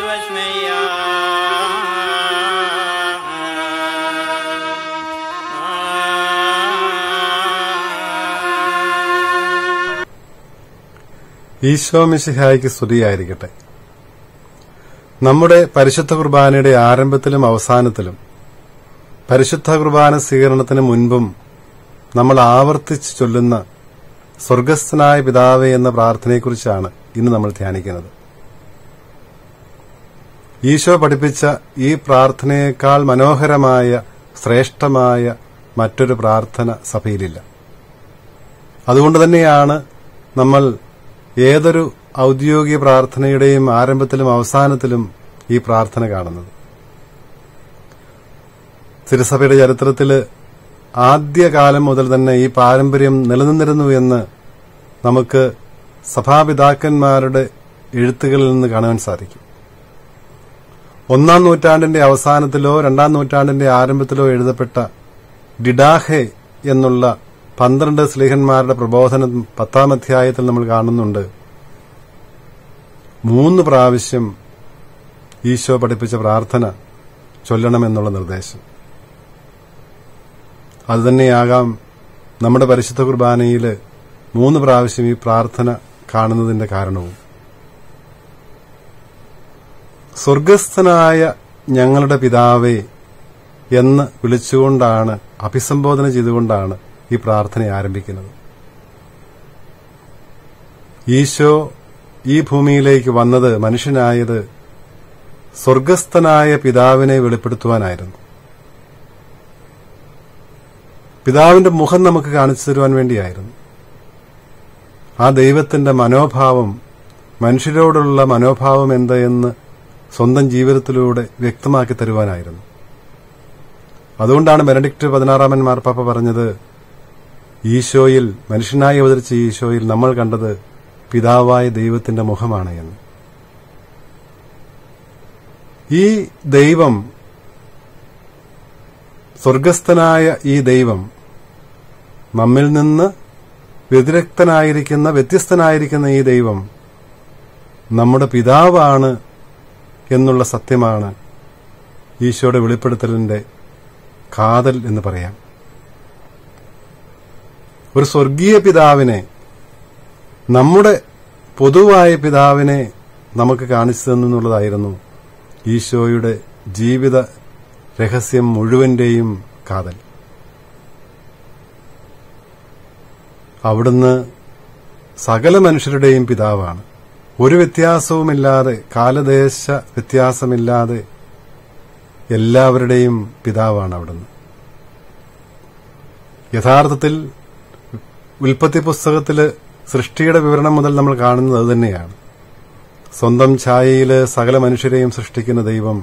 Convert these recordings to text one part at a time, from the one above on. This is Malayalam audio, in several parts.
واسميا ഈശോ മിശിഹായ്ക്ക് സ്തുതിയായിരിക്കട്ടെ നമ്മുടെ പരിശുദ്ധ കുർബാനയുടെ ആരംഭത്തിലും അവസാനത്തിലും പരിശുദ്ധ കുർബാന സ്വീകരണത്തിന് മുൻപും നമ്മൾ ആവർത്തിച്ച് ചൊല്ലുന്ന സ്വർഗസ്ഥനായ പിതാവേ എന്ന പ്രാർത്ഥനയെക്കുറിച്ചാണ് ഇന്ന് നമ്മൾ ധ്യാനിക്കുന്നത് ഈശോ പഠിപ്പിച്ച ഈ പ്രാർത്ഥനയേക്കാൾ മനോഹരമായ ശ്രേഷ്ഠമായ മറ്റൊരു പ്രാർത്ഥന സഭയിലില്ല അതുകൊണ്ട് തന്നെയാണ് നമ്മൾ ഏതൊരു ഔദ്യോഗിക പ്രാർത്ഥനയുടെയും ആരംഭത്തിലും അവസാനത്തിലും ഈ പ്രാർത്ഥന കാണുന്നത് തിരുസഭയുടെ ചരിത്രത്തിൽ ആദ്യകാലം മുതൽ തന്നെ ഈ പാരമ്പര്യം നിലനിന്നിരുന്നു എന്ന് നമുക്ക് സഭാപിതാക്കന്മാരുടെ എഴുത്തുകളിൽ നിന്ന് കാണുവാൻ സാധിക്കും ഒന്നാം നൂറ്റാണ്ടിന്റെ അവസാനത്തിലോ രണ്ടാം നൂറ്റാണ്ടിന്റെ ആരംഭത്തിലോ എഴുതപ്പെട്ട ഡിഡാഹെ എന്നുള്ള പന്ത്രണ്ട് സ്ലീഹന്മാരുടെ പ്രബോധനം പത്താം അധ്യായത്തിൽ നമ്മൾ കാണുന്നുണ്ട് മൂന്ന് പ്രാവശ്യം ഈശോ പഠിപ്പിച്ച പ്രാർത്ഥന ചൊല്ലണമെന്നുള്ള നിർദ്ദേശം അതുതന്നെയാകാം നമ്മുടെ പരിശുദ്ധ കുർബാനയിൽ മൂന്ന് പ്രാവശ്യം ഈ പ്രാർത്ഥന കാണുന്നതിന്റെ കാരണവും സ്വർഗസ്ഥനായ ഞങ്ങളുടെ പിതാവേ എന്ന് വിളിച്ചുകൊണ്ടാണ് അഭിസംബോധന ചെയ്തുകൊണ്ടാണ് ഈ പ്രാർത്ഥന ആരംഭിക്കുന്നത് ഈശോ ഈ ഭൂമിയിലേക്ക് വന്നത് മനുഷ്യനായത് സ്വർഗസ്ഥനായ പിതാവിനെ വെളിപ്പെടുത്തുവാനായിരുന്നു പിതാവിന്റെ മുഖം നമുക്ക് കാണിച്ചു തരുവാൻ വേണ്ടിയായിരുന്നു ആ ദൈവത്തിന്റെ മനോഭാവം മനുഷ്യരോടുള്ള മനോഭാവം എന്ത് എന്ന് സ്വന്തം ജീവിതത്തിലൂടെ വ്യക്തമാക്കി തരുവാനായിരുന്നു അതുകൊണ്ടാണ് ബെനഡിക്ട് പതിനാറാമൻ മാർപ്പാപ്പ പറഞ്ഞത് ഈശോയിൽ മനുഷ്യനായി അവതരിച്ച ഈശോയിൽ നമ്മൾ കണ്ടത് പിതാവായ ദൈവത്തിന്റെ മുഖമാണ് എന്ന് ഈ ദൈവം സ്വർഗസ്ഥനായ ഈ ദൈവം നമ്മിൽ നിന്ന് വ്യതിരക്തനായിരിക്കുന്ന വ്യത്യസ്തനായിരിക്കുന്ന ഈ ദൈവം നമ്മുടെ പിതാവാണ് എന്നുള്ള സത്യമാണ് ഈശോയുടെ വെളിപ്പെടുത്തലിന്റെ കാതൽ എന്ന് പറയാം ഒരു സ്വർഗീയ പിതാവിനെ നമ്മുടെ പൊതുവായ പിതാവിനെ നമുക്ക് കാണിച്ചു തന്നുള്ളതായിരുന്നു ഈശോയുടെ ജീവിത രഹസ്യം മുഴുവന്റെയും കാതൽ അവിടുന്ന് സകല മനുഷ്യരുടെയും പിതാവാണ് ഒരു വ്യത്യാസവുമില്ലാതെ കാലദേശ വ്യത്യാസമില്ലാതെ എല്ലാവരുടെയും പിതാവാണ് അവിടുന്ന് യഥാർത്ഥത്തിൽ ഉൽപ്പത്തി പുസ്തകത്തില് സൃഷ്ടിയുടെ വിവരണം മുതൽ നമ്മൾ കാണുന്നത് അതുതന്നെയാണ് സ്വന്തം ഛായയില് സകല മനുഷ്യരെയും സൃഷ്ടിക്കുന്ന ദൈവം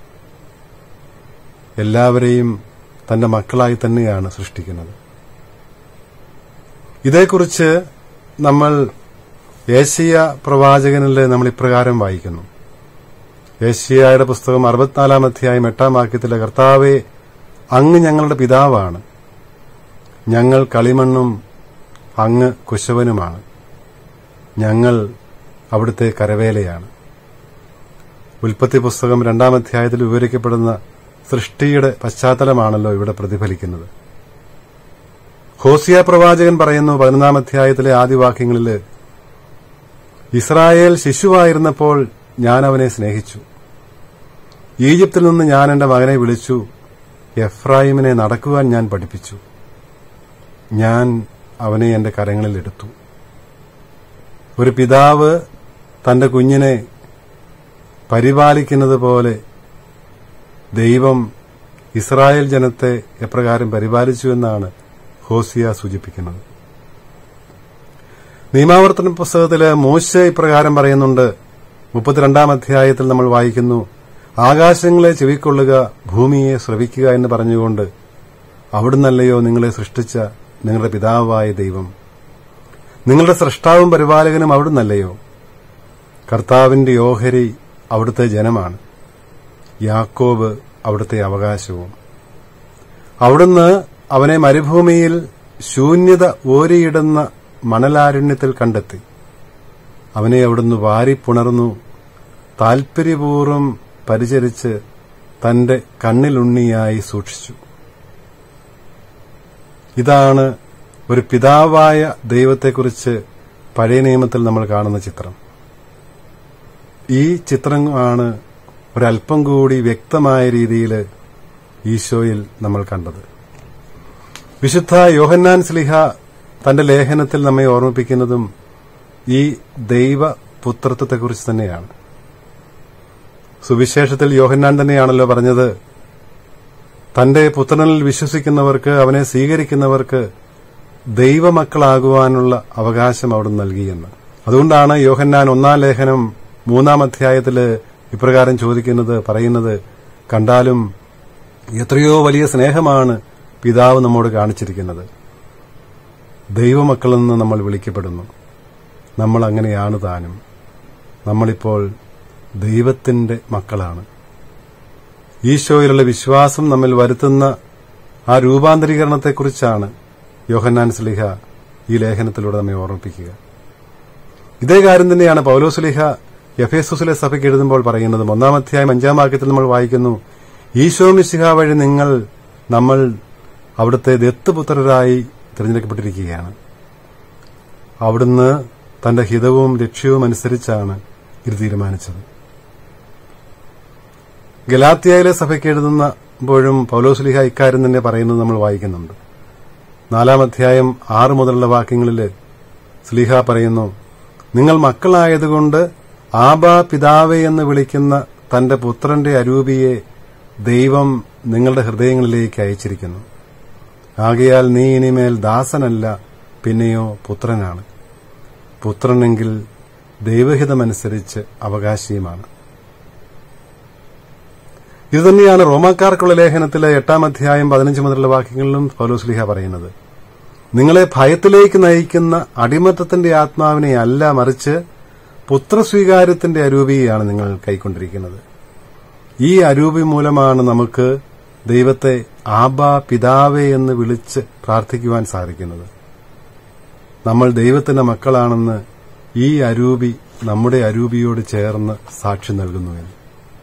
എല്ലാവരെയും തന്റെ മക്കളായി തന്നെയാണ് സൃഷ്ടിക്കുന്നത് ഇതേക്കുറിച്ച് നമ്മൾ ഏഷ്യ പ്രവാചകനിൽ നമ്മൾ ഇപ്രകാരം വായിക്കുന്നു ഏഷ്യയുടെ പുസ്തകം അറുപത്തിനാലാം അധ്യായം എട്ടാം വാക്യത്തിലെ കർത്താവെ അങ്ങ് ഞങ്ങളുടെ പിതാവാണ് ഞങ്ങൾ കളിമണ്ണും അങ്ങ് കുശവനുമാണ് ഞങ്ങൾ അവിടുത്തെ കരവേലയാണ് ഉൽപ്പത്തി പുസ്തകം രണ്ടാം അധ്യായത്തിൽ വിവരിക്കപ്പെടുന്ന സൃഷ്ടിയുടെ പശ്ചാത്തലമാണല്ലോ ഇവിടെ പ്രതിഫലിക്കുന്നത് ഹോസിയ പ്രവാചകൻ പറയുന്നു പതിനൊന്നാം അധ്യായത്തിലെ ആദ്യവാക്യങ്ങളിൽ ഇസ്രായേൽ ശിശുവായിരുന്നപ്പോൾ ഞാൻ അവനെ സ്നേഹിച്ചു ഈജിപ്തിൽ നിന്ന് ഞാൻ എന്റെ മകനെ വിളിച്ചു എഫ്രായിമിനെ നടക്കുവാൻ ഞാൻ പഠിപ്പിച്ചു ഞാൻ അവനെ എന്റെ കരങ്ങളിൽ എടുത്തു ഒരു പിതാവ് തന്റെ കുഞ്ഞിനെ പരിപാലിക്കുന്നത് പോലെ ദൈവം ഇസ്രായേൽ ജനത്തെ എപ്രകാരം പരിപാലിച്ചു എന്നാണ് ഹോസിയ സൂചിപ്പിക്കുന്നത് നിയമാവർത്തന പുസ്തകത്തില് മോശ ഇപ്രകാരം പറയുന്നുണ്ട് മുപ്പത്തിരണ്ടാം അധ്യായത്തിൽ നമ്മൾ വായിക്കുന്നു ആകാശങ്ങളെ ചെവിക്കൊള്ളുക ഭൂമിയെ ശ്രവിക്കുക എന്ന് പറഞ്ഞുകൊണ്ട് അവിടുന്നല്ലയോ നിങ്ങളെ സൃഷ്ടിച്ച നിങ്ങളുടെ പിതാവായ ദൈവം നിങ്ങളുടെ സൃഷ്ടാവും പരിപാലകനും അവിടുന്നല്ലയോ കർത്താവിന്റെ ഓഹരി അവിടുത്തെ ജനമാണ് യാക്കോബ് അവിടുത്തെ അവകാശവും അവിടുന്ന് അവനെ മരുഭൂമിയിൽ ശൂന്യത ഓരിയിടുന്ന മണലാരണ്യത്തിൽ കണ്ടെത്തി അവനെ അവിടുന്ന് വാരിപ്പുണർന്നു താൽപര്യപൂർവ്വം പരിചരിച്ച് തന്റെ കണ്ണിലുണ്ണിയായി സൂക്ഷിച്ചു ഇതാണ് ഒരു പിതാവായ ദൈവത്തെക്കുറിച്ച് പഴയ നിയമത്തിൽ നമ്മൾ കാണുന്ന ചിത്രം ഈ ചിത്രമാണ് ഒരല്പം കൂടി വ്യക്തമായ രീതിയിൽ ഈശോയിൽ നമ്മൾ കണ്ടത് വിശുദ്ധ യോഹന്നാൻ സ്ലിഹ തന്റെ ലേഖനത്തിൽ നമ്മെ ഓർമ്മിപ്പിക്കുന്നതും ഈ ദൈവപുത്രത്വത്തെക്കുറിച്ച് തന്നെയാണ് സുവിശേഷത്തിൽ യോഹന്നാൻ തന്നെയാണല്ലോ പറഞ്ഞത് തന്റെ പുത്രനിൽ വിശ്വസിക്കുന്നവർക്ക് അവനെ സ്വീകരിക്കുന്നവർക്ക് ദൈവമക്കളാകുവാനുള്ള അവകാശം അവിടുന്ന് നൽകിയെന്ന് അതുകൊണ്ടാണ് യോഹന്നാൻ ഒന്നാം ലേഖനം മൂന്നാം അധ്യായത്തില് ഇപ്രകാരം ചോദിക്കുന്നത് പറയുന്നത് കണ്ടാലും എത്രയോ വലിയ സ്നേഹമാണ് പിതാവ് നമ്മോട് കാണിച്ചിരിക്കുന്നത് ദൈവമക്കളെന്ന് നമ്മൾ വിളിക്കപ്പെടുന്നു നമ്മൾ അങ്ങനെയാണ് താനും നമ്മളിപ്പോൾ ദൈവത്തിന്റെ മക്കളാണ് ഈശോയിലുള്ള വിശ്വാസം നമ്മിൽ വരുത്തുന്ന ആ രൂപാന്തരീകരണത്തെക്കുറിച്ചാണ് യോഹന്നാൻ സ്ലിഹ ഈ ലേഖനത്തിലൂടെ നമ്മെ ഓർമ്മിപ്പിക്കുക ഇതേ കാര്യം തന്നെയാണ് പൌലോസ്ലിഹ എഫേസുസിലെ സഭയ്ക്ക് എഴുതുമ്പോൾ പറയുന്നതും ഒന്നാം അധ്യായം അഞ്ചാം വാക്യത്തിൽ നമ്മൾ വായിക്കുന്നു ഈശോ മിശിഹ വഴി നിങ്ങൾ നമ്മൾ അവിടുത്തെ ദത്തുപുത്രരായി തിരഞ്ഞെടുക്കപ്പെട്ടിരിക്കുകയാണ് അവിടുന്ന് തന്റെ ഹിതവും ലക്ഷ്യവും അനുസരിച്ചാണ് ഇത് തീരുമാനിച്ചത് ഗലാത്തിയയിലെ സഭയ്ക്ക് എഴുതുന്നപ്പോഴും പൗലോസ്ലിഹ ഇക്കാര്യം തന്നെ പറയുന്നത് നമ്മൾ വായിക്കുന്നുണ്ട് നാലാം അധ്യായം ആറ് മുതലുള്ള വാക്യങ്ങളിൽ സ്ലിഹ പറയുന്നു നിങ്ങൾ മക്കളായതുകൊണ്ട് ആബാ പിതാവേ എന്ന് വിളിക്കുന്ന തന്റെ പുത്രന്റെ അരൂപിയെ ദൈവം നിങ്ങളുടെ ഹൃദയങ്ങളിലേക്ക് അയച്ചിരിക്കുന്നു ആകയാൽ നീ ഇനിമേൽ ദാസനല്ല പിന്നെയോ പുത്രനാണ് പുത്രനെങ്കിൽ ദൈവഹിതമനുസരിച്ച് അവകാശിയുമാണ് ഇതുതന്നെയാണ് റോമാക്കാർക്കുള്ള ലേഖനത്തിലെ എട്ടാം അധ്യായം പതിനഞ്ച് മുതലുള്ള വാക്യങ്ങളിലും പൗലോസ്ലിഹ പറയുന്നത് നിങ്ങളെ ഭയത്തിലേക്ക് നയിക്കുന്ന അടിമത്തത്തിന്റെ ആത്മാവിനെ അല്ല മറിച്ച് പുത്രസ്വീകാര്യത്തിന്റെ അരൂപിയാണ് നിങ്ങൾ കൈക്കൊണ്ടിരിക്കുന്നത് ഈ അരൂപി മൂലമാണ് നമുക്ക് ദൈവത്തെ ആബാ പിതാവേ എന്ന് വിളിച്ച് പ്രാർത്ഥിക്കുവാൻ സാധിക്കുന്നത് നമ്മൾ ദൈവത്തിന്റെ മക്കളാണെന്ന് ഈ അരൂപി നമ്മുടെ അരൂപിയോട് ചേർന്ന് സാക്ഷി നൽകുന്നുവെന്ന്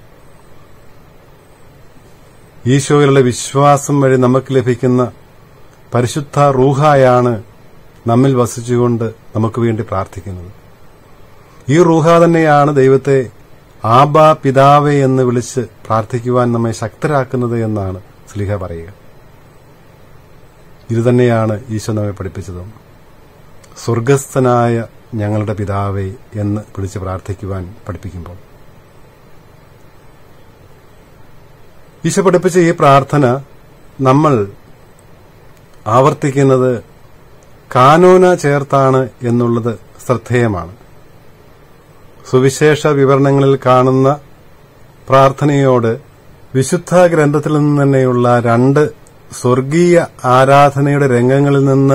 ഈശോയിലുള്ള വിശ്വാസം വഴി നമുക്ക് ലഭിക്കുന്ന പരിശുദ്ധ റൂഹായാണ് നമ്മിൽ വസിച്ചുകൊണ്ട് നമുക്ക് വേണ്ടി പ്രാർത്ഥിക്കുന്നത് ഈ റൂഹ തന്നെയാണ് ദൈവത്തെ ആബാ പിതാവേ എന്ന് വിളിച്ച് പ്രാർത്ഥിക്കുവാൻ നമ്മെ ശക്തരാക്കുന്നത് എന്നാണ് സ്ലിഹ പറയുക ഇതുതന്നെയാണ് ഈശോ നമ്മെ പഠിപ്പിച്ചതും സ്വർഗസ്ഥനായ ഞങ്ങളുടെ പിതാവേ എന്ന് വിളിച്ച് പ്രാർത്ഥിക്കുവാൻ പഠിപ്പിക്കുമ്പോൾ ഈശോ പഠിപ്പിച്ച ഈ പ്രാർത്ഥന നമ്മൾ ആവർത്തിക്കുന്നത് കാനോന ചേർത്താണ് എന്നുള്ളത് ശ്രദ്ധേയമാണ് സുവിശേഷ വിവരണങ്ങളിൽ കാണുന്ന പ്രാർത്ഥനയോട് വിശുദ്ധ ഗ്രന്ഥത്തിൽ നിന്ന് തന്നെയുള്ള രണ്ട് സ്വർഗീയ ആരാധനയുടെ രംഗങ്ങളിൽ നിന്ന്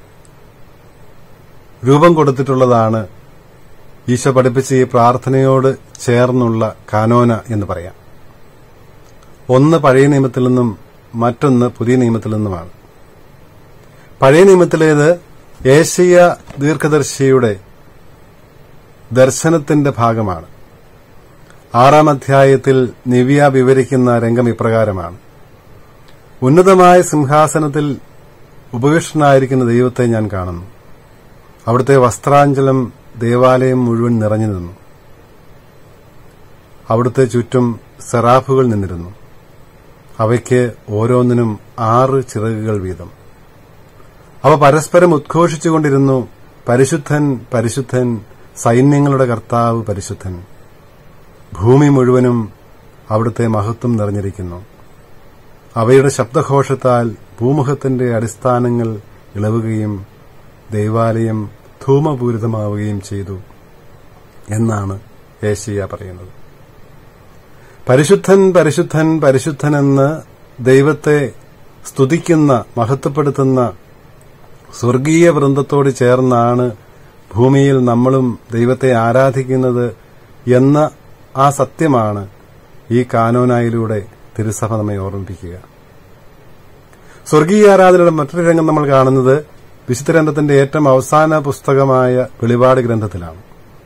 രൂപം കൊടുത്തിട്ടുള്ളതാണ് ഈശോ പഠിപ്പിച്ച ഈ പ്രാർത്ഥനയോട് ചേർന്നുള്ള കാനോന എന്ന് പറയാം ഒന്ന് പഴയ നിയമത്തിൽ നിന്നും മറ്റൊന്ന് പുതിയ നിയമത്തിൽ നിന്നുമാണ് പഴയ നിയമത്തിലേത് ഏഷ്യ ദീർഘദർശിയുടെ ദർശനത്തിന്റെ ഭാഗമാണ് ആറാം അധ്യായത്തിൽ നിവ്യ വിവരിക്കുന്ന രംഗം ഇപ്രകാരമാണ് ഉന്നതമായ സിംഹാസനത്തിൽ ഉപവിഷ്ടനായിരിക്കുന്ന ദൈവത്തെ ഞാൻ കാണുന്നു അവിടുത്തെ വസ്ത്രാഞ്ചലം ദേവാലയം മുഴുവൻ നിറഞ്ഞു നിന്നു അവിടുത്തെ ചുറ്റും സെറാഫുകൾ നിന്നിരുന്നു അവയ്ക്ക് ഓരോന്നിനും ആറ് ചിറകുകൾ വീതം അവ പരസ്പരം ഉദ്ഘോഷിച്ചുകൊണ്ടിരുന്നു പരിശുദ്ധൻ പരിശുദ്ധൻ സൈന്യങ്ങളുടെ കർത്താവ് പരിശുദ്ധൻ ഭൂമി മുഴുവനും അവിടുത്തെ മഹത്വം നിറഞ്ഞിരിക്കുന്നു അവയുടെ ശബ്ദഘോഷത്താൽ ഭൂമുഖത്തിന്റെ അടിസ്ഥാനങ്ങൾ ഇളവുകയും ദൈവാലയം ധൂമപൂരിതമാവുകയും ചെയ്തു എന്നാണ് ഏഷ്യ പറയുന്നത് പരിശുദ്ധൻ പരിശുദ്ധൻ പരിശുദ്ധനെന്ന് ദൈവത്തെ സ്തുതിക്കുന്ന മഹത്വപ്പെടുത്തുന്ന സ്വർഗീയ വൃന്ദത്തോട് ചേർന്നാണ് ഭൂമിയിൽ നമ്മളും ദൈവത്തെ ആരാധിക്കുന്നത് എന്ന ആ സത്യമാണ് ഈ കാനോനായിലൂടെ തിരുസഭ നമ്മെ ഓർമ്മിപ്പിക്കുക സ്വർഗീയ ആരാധനയുടെ മറ്റൊരു രംഗം നമ്മൾ കാണുന്നത് വിശുദ്ധ ഗ്രന്ഥത്തിന്റെ ഏറ്റവും അവസാന പുസ്തകമായ വെളിപാട് ഗ്രന്ഥത്തിലാണ്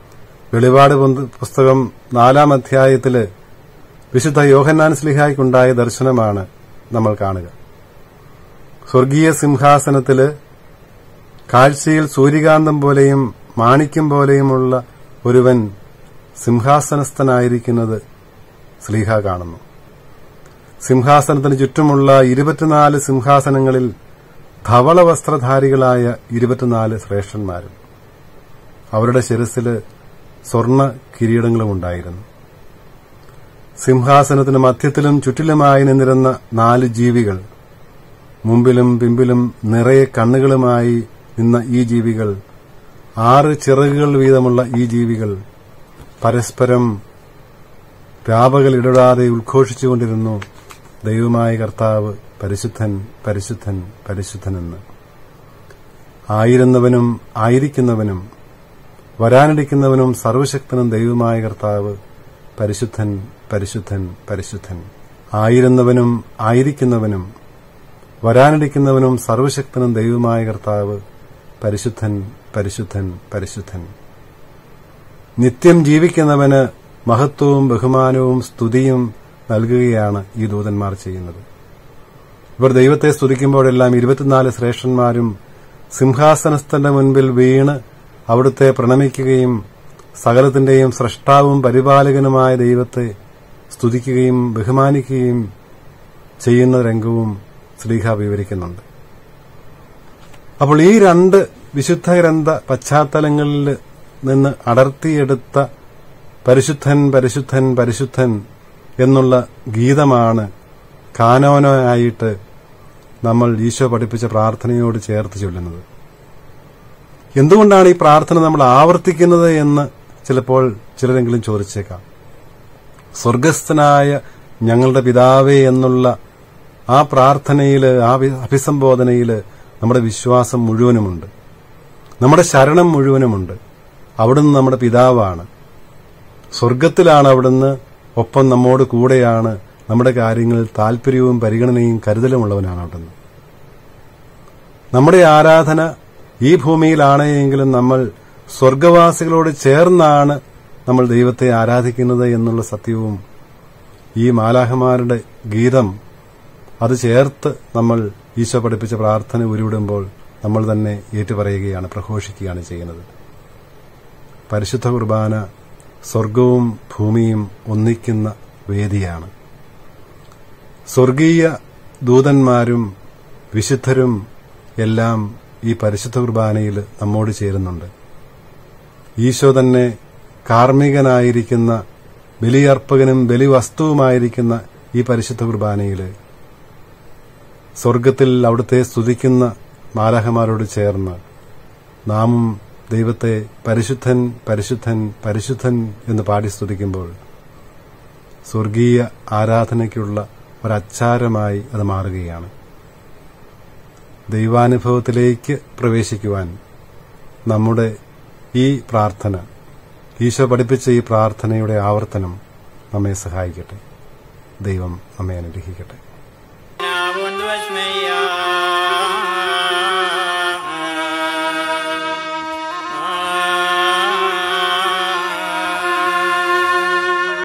വെളിപാട് പുന്ത- പുസ്തകം നാലാം അധ്യായത്തില് വിശുദ്ധ യോഹന്നാൻ സ്ലിഹായ്ക്കുണ്ടായ ദർശനമാണ് നമ്മൾ കാണുക സ്വർഗീയ സിംഹാസനത്തില് കാഴ്ചയിൽ സൂര്യകാന്തം പോലെയും മാണിക്യം പോലെയുമുള്ള ഒരുവൻ സിംഹാസനസ്ഥനായിരിക്കുന്നത് സ്ലീഹ കാണുന്നു സിംഹാസനത്തിന് ചുറ്റുമുള്ള ഇരുപത്തിനാല് സിംഹാസനങ്ങളിൽ ധവള വസ്ത്രധാരികളായ ഇരുപത്തിനാല് ശ്രേഷ്ഠന്മാരും അവരുടെ ശിരസില് സ്വർണ കിരീടങ്ങളും ഉണ്ടായിരുന്നു സിംഹാസനത്തിന് മധ്യത്തിലും ചുറ്റിലുമായി നിന്നിരുന്ന നാല് ജീവികൾ മുമ്പിലും പിമ്പിലും നിറയെ കണ്ണുകളുമായി നിന്ന ഈ ജീവികൾ ആറ് ചിറകുകൾ വീതമുള്ള ഈ ജീവികൾ പരസ്പരം രാപകൽ ഇടപെടാതെ ഉദ്ഘോഷിച്ചുകൊണ്ടിരുന്നു ദൈവമായ കർത്താവ് പരിശുദ്ധൻ പരിശുദ്ധൻ പരിശുദ്ധനെന്ന് ആയിരുന്നവനും ആയിരിക്കുന്നവനും വരാനിരിക്കുന്നവനും സർവശക്തനും ദൈവമായ കർത്താവ് പരിശുദ്ധൻ പരിശുദ്ധൻ പരിശുദ്ധൻ ആയിരുന്നവനും ആയിരിക്കുന്നവനും വരാനിരിക്കുന്നവനും സർവശക്തനും ദൈവമായ കർത്താവ് പരിശുദ്ധൻ പരിശുദ്ധൻ പരിശുദ്ധൻ നിത്യം ജീവിക്കുന്നവന് മഹത്വവും ബഹുമാനവും സ്തുതിയും നൽകുകയാണ് ഈ ദൂതന്മാർ ചെയ്യുന്നത് ഇവർ ദൈവത്തെ സ്തുതിക്കുമ്പോഴെല്ലാം ഇരുപത്തിനാല് ശ്രേഷ്ഠന്മാരും സിംഹാസനസ്ഥന്റെ മുൻപിൽ വീണ് അവിടുത്തെ പ്രണമിക്കുകയും സകലത്തിന്റെയും സൃഷ്ടാവും പരിപാലകനുമായ ദൈവത്തെ സ്തുതിക്കുകയും ബഹുമാനിക്കുകയും ചെയ്യുന്ന രംഗവും ശ്രീഹ വിവരിക്കുന്നുണ്ട് അപ്പോൾ ഈ രണ്ട് വിശുദ്ധ ഗ്രന്ഥ പശ്ചാത്തലങ്ങളിൽ നിന്ന് അടർത്തിയെടുത്ത പരിശുദ്ധൻ പരിശുദ്ധൻ പരിശുദ്ധൻ എന്നുള്ള ഗീതമാണ് കാനോനായിട്ട് നമ്മൾ ഈശോ പഠിപ്പിച്ച പ്രാർത്ഥനയോട് ചേർത്ത് ചൊല്ലുന്നത് എന്തുകൊണ്ടാണ് ഈ പ്രാർത്ഥന നമ്മൾ ആവർത്തിക്കുന്നത് എന്ന് ചിലപ്പോൾ ചിലരെങ്കിലും ചോദിച്ചേക്കാം സ്വർഗസ്ഥനായ ഞങ്ങളുടെ പിതാവേ എന്നുള്ള ആ പ്രാർത്ഥനയില് ആ വി- അഭിസംബോധനയില് നമ്മുടെ വിശ്വാസം മുഴുവനുമുണ്ട് നമ്മുടെ ശരണം മുഴുവനുമുണ്ട് അവിടുന്ന് നമ്മുടെ പിതാവാണ് സ്വർഗത്തിലാണ് അവിടുന്ന് ഒപ്പം നമ്മോട് കൂടെയാണ് നമ്മുടെ കാര്യങ്ങളിൽ താല്പര്യവും പരിഗണനയും കരുതലുമുള്ളവനാണ് അവിടുന്ന് നമ്മുടെ ആരാധന ഈ ഭൂമിയിലാണ് എങ്കിലും നമ്മൾ സ്വർഗവാസികളോട് ചേർന്നാണ് നമ്മൾ ദൈവത്തെ ആരാധിക്കുന്നത് എന്നുള്ള സത്യവും ഈ മാലാഹമാരുടെ ഗീതം അത് ചേർത്ത് നമ്മൾ ഈശോ പഠിപ്പിച്ച പ്രാർത്ഥന ഉരുവിടുമ്പോൾ നമ്മൾ തന്നെ ഏറ്റുപറയുകയാണ് പ്രഘോഷിക്കുകയാണ് ചെയ്യുന്നത് പരിശുദ്ധ കുർബാന സ്വർഗവും ഭൂമിയും ഒന്നിക്കുന്ന വേദിയാണ് സ്വർഗീയ ദൂതന്മാരും വിശുദ്ധരും എല്ലാം ഈ പരിശുദ്ധ കുർബാനയിൽ നമ്മോട് ചേരുന്നുണ്ട് ഈശോ തന്നെ കാർമ്മികനായിരിക്കുന്ന ബലിയർപ്പകനും ബലിവസ്തുവുമായിരിക്കുന്ന ഈ പരിശുദ്ധ കുർബാനയിൽ സ്വർഗത്തിൽ അവിടുത്തെ സ്തുതിക്കുന്ന മാലാഹമാരോട് ചേർന്ന് നാമും ദൈവത്തെ പരിശുദ്ധൻ പരിശുദ്ധൻ പരിശുദ്ധൻ എന്ന് പാടി സ്തുതിക്കുമ്പോൾ സ്വർഗീയ ആരാധനയ്ക്കുള്ള ഒരച്ചാരമായി അത് മാറുകയാണ് ദൈവാനുഭവത്തിലേക്ക് പ്രവേശിക്കുവാൻ നമ്മുടെ ഈ പ്രാർത്ഥന ഈശോ പഠിപ്പിച്ച ഈ പ്രാർത്ഥനയുടെ ആവർത്തനം നമ്മെ സഹായിക്കട്ടെ ദൈവം നമ്മെ അനുഗ്രഹിക്കട്ടെ und durch mich ja.